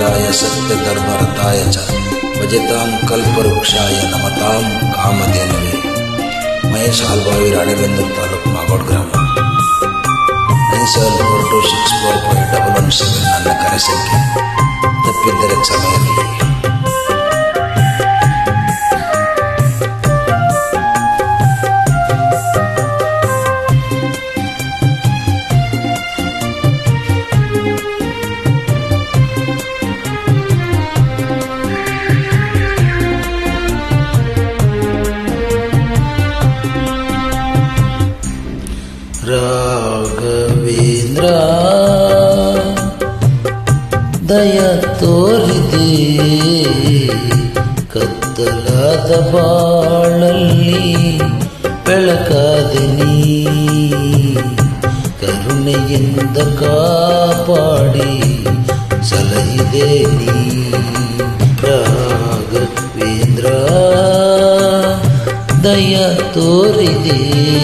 ರಾಘವೇಂದ್ರಾಯ ಸತ್ಯಧರ್ಮರತಾಯ ಚ ಭಜತಾಂ ಕಲ್ಪವೃಕ್ಷಾಯ ನಮತಾಂ ಕಾಮಧೇನವೇ ಮಹೇಶ್ ಹಾಲ್ಬಾವಿ ರಾಣಿಬೆಂದೂರು ತಾಲೂಕು ಮಾಗೋಡ್ ಗ್ರಾಮ nine seven four two six four five double one seven ನನ್ನ ಕರೆ ಸಂಖ್ಯೆ ತಪ್ಪಿದ್ದರೆ ಕ್ಷಮೆ ಇರಲಿ ರಾಘವೇಂದ್ರ ದಯ ತೋರಿದೆ ಕತ್ತಲಾದ ಬಾಳಲ್ಲಿ ಬೆಳಕಾದ ನೀ ಕರುಣೆಯಿಂದ ಕಾಪಾಡಿ ಸಲಹಿದೆ ನೀ ರಾಘವೇಂದ್ರ ದಯ ತೋರಿದೆ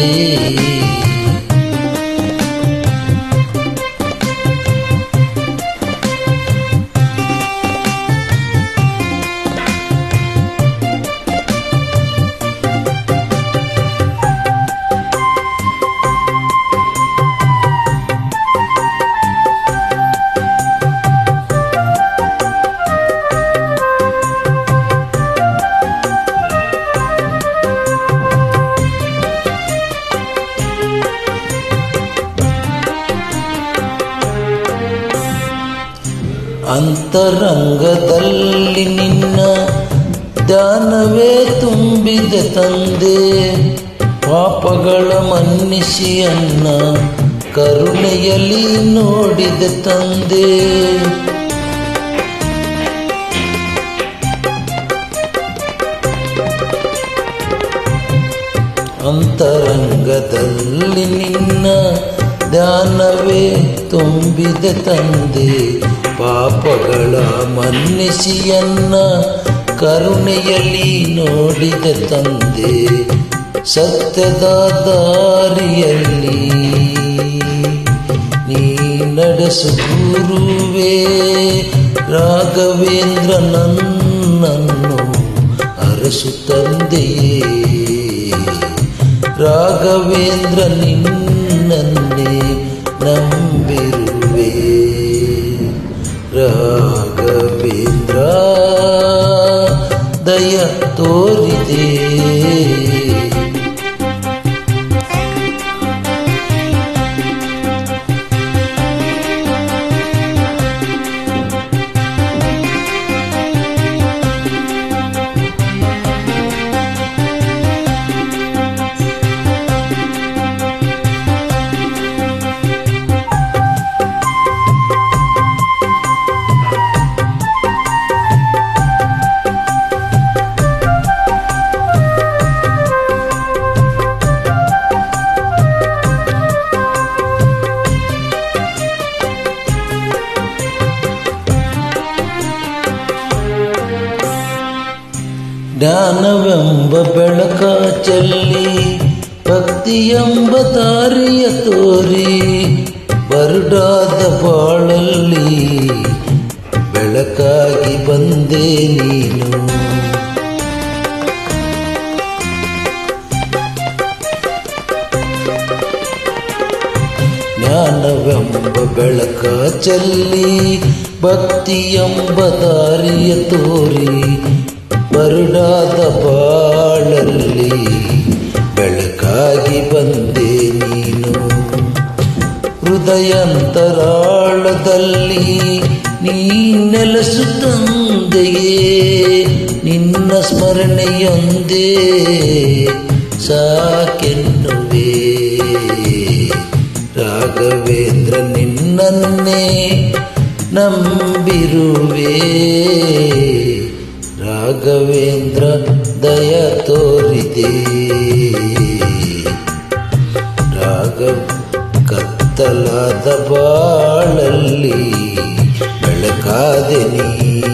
ಅಂತರಂಗದಲ್ಲಿ ನಿನ್ನ ಧ್ಯಾನವೇ ತುಂಬಿದ ತಂದೆ ಪಾಪಗಳ ಮನ್ನಿಸಿ ಅನ್ನ ಕರುಣೆಯಲ್ಲಿ ನೋಡಿದ ತಂದೆ ಅಂತರಂಗದಲ್ಲಿ ನಿನ್ನ ಧ್ಯಾನವೇ ತುಂಬಿದ ತಂದೆ ಪಾಪಗಳ ಮನ್ನಿಸಿಯನ್ನ ಕರುಣೆಯಲ್ಲಿ ನೋಡಿದ ತಂದೆ ಸತ್ಯದ ದಾರಿಯಲ್ಲಿ ನೀ ನಡೆಸು ಗುರುವೇ ರಾಘವೇಂದ್ರ ನನ್ನನ್ನು ಅರಸು ತಂದೆಯೇ ರಾಘವೇಂದ್ರ ನಿನ್ನನ್ನೇ ನಂಬಿರುವೆ ರಾಘವೇಂದ್ರ ದಯ ತೋರಿದೆ ಜ್ಞಾನವೆಂಬ ಬೆಳಕ ಚೆಲ್ಲಿ ಭಕ್ತಿಯೆಂಬ ದಾರಿಯ ತೋರಿ ಬರುಡಾದ ಬಾಳಲ್ಲಿ ಬೆಳಕಾಗಿ ಬಂದೆ ನೀನು ಜ್ಞಾನವೆಂಬ ಬೆಳಕ ಚೆಲ್ಲಿ ಭಕ್ತಿಯೆಂಬ ದಾರಿಯ ತೋರಿ ಬರುಡಾದ ಬಾಳಲ್ಲಿ ಬೆಳಕಾಗಿ ಬಂದೆ ನೀನು ಹೃದಯಾಂತರಾಳದಲ್ಲಿ ನೀ ನೆಲೆಸು ತಂದೆಯೇ ನಿನ್ನ ಸ್ಮರಣೆಯೊಂದೇ ಸಾಕೆನ್ನುವೆ ರಾಘವೇಂದ್ರ ನಿನ್ನನ್ನೇ ನಂಬಿರುವೆ ರಾಘವೇಂದ್ರ ದಯ ತೋರಿದೆ ರಾಘವ ಕತ್ತಲಾದ ಬಾಳಲ್ಲಿ ಬೆಳಕಾದೆ ನೀ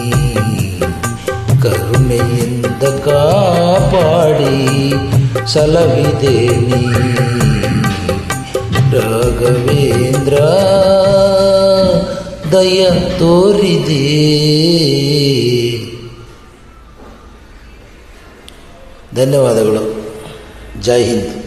ಕರುಣೆಯಿಂದ ಕಾಪಾಡಿ ಸಲವಿದೆ ನೀ ರಾಘವೇಂದ್ರ ದಯ ತೋರಿದೆ ಧನ್ಯವಾದಗಳು ಜೈ ಹಿಂದ್